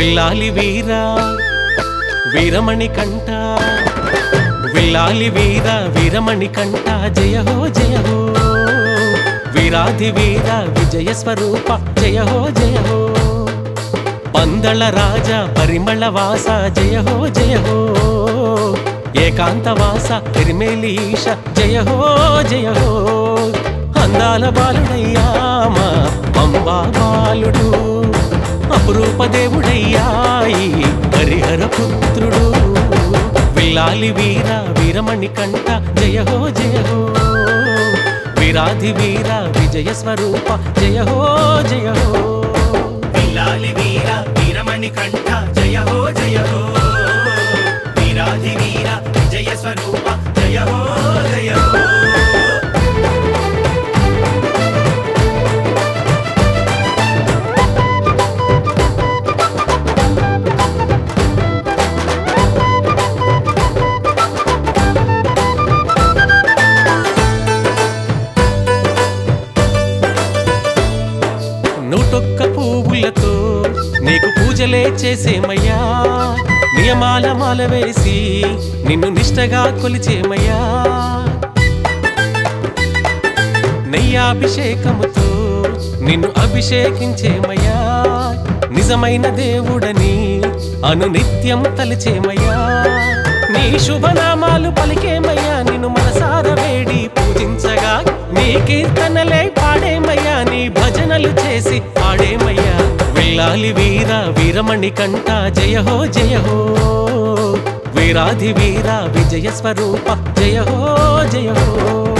విల్లాలి వీరా వీరమణి కంట విల్లాలి వీర వీరమణి కంట జయ హో జయ హో వీరాధి వీర విజయ స్వరూప జయ హో జయ హో పందళ రాజ పరిమళ వాస జయ హో జయ హో ఏకాంత వాస తిరిమేలీష జయ హో జయ హో అందాల బాలుడయ్యా మా అంబా బాలుడు అపురూప దేవుడయ్యాయి హరిహర పుత్రుడు విల్లాలి వీర వీరమణి కంట జయ హో జయ హో వీరాధి వీర విజయ స్వరూప జయ హో జయ హో పిల్లాలి వీర వీరమణి కంఠ జయ హో జయ హో వీరాధి వీర విజయ స్వరూప జయ హో జయ హో నూటొక్క పువ్వులతో నీకు పూజలే చేసేమయ్యా నియమాల మాల వేసి నిన్ను నిష్టగా కొలిచేమయ్యా నెయ్యాభిషేకముతో నిన్ను అభిషేకించేమయ్యా నిజమైన దేవుడని అనునిత్యం తలిచేమయ్యా నీ శుభనామాలు పలికేమయ్యా నిన్ను మనసార వేడి పూజించగా నీ కీర్తనలే పాడేమయ్యా నీ భజనలు చేసి పాడేమయ్యా వెళ్ళాలి వీర వీరమణి కంట జయ హో జయ హో వీరాధి వీర విజయ స్వరూప జయ హో జయ హో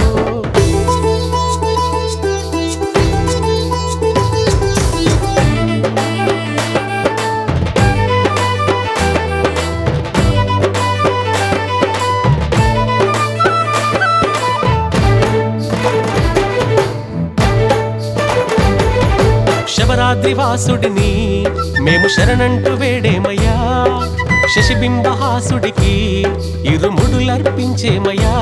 శబరాద్రి వాసుడిని మేము శరణంటూ వేడేమయ్యా శశిబింబహాసుడికి ఇరుముడులర్పించేమయ్యా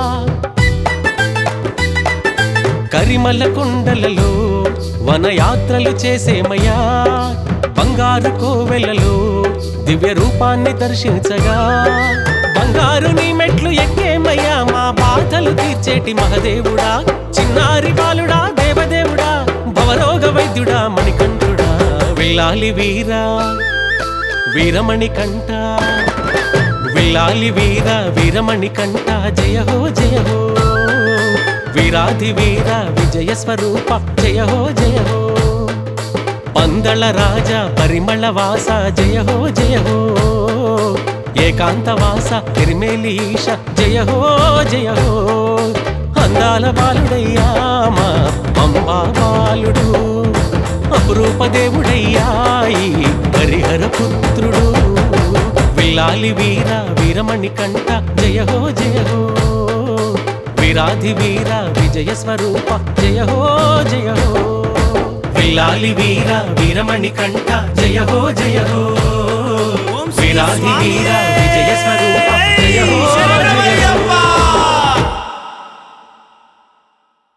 కరిమల కొండలలో వనయాత్రలు చేసేమయ్యా బంగారు కోవెలలో దివ్య రూపాన్ని దర్శించగా బంగారు నీ మెట్లు ఎక్కేమయ్యా మా బాధలు తీర్చేటి మహదేవుడా చిన్నారి బాలుడా దేవదేవుడా భవరోగ వైద్యుడా మణికంఠుడా వెళ్ళాలి వీరా వీరమణి కంట వెళ్ళాలి వీర వీరమణి కంట జయ హో జయ హో వీరాధి వీర విజయ స్వరూప జయ హో జయ హో పందళ రాజ పరిమళ వాస జయ హో జయ హో ఏకాంత వాస తిరిమేలీష జయ హో జయ హో అందాల బాలుడయ్యా మా అంబా బాలుడు అపురూప దేవుడయ్యాయి హరిహర పుత్రుడు విల్లాలి వీర వీరమణి కంట జయ హో జయ హో వీరాధి వీర విజయ స్వరూప జయ హో జయ హో విల్లాలి వీర వీరమణి కంట జయ హో జయ హో వీరాధి వీర విజయ స్వరూప జయ హో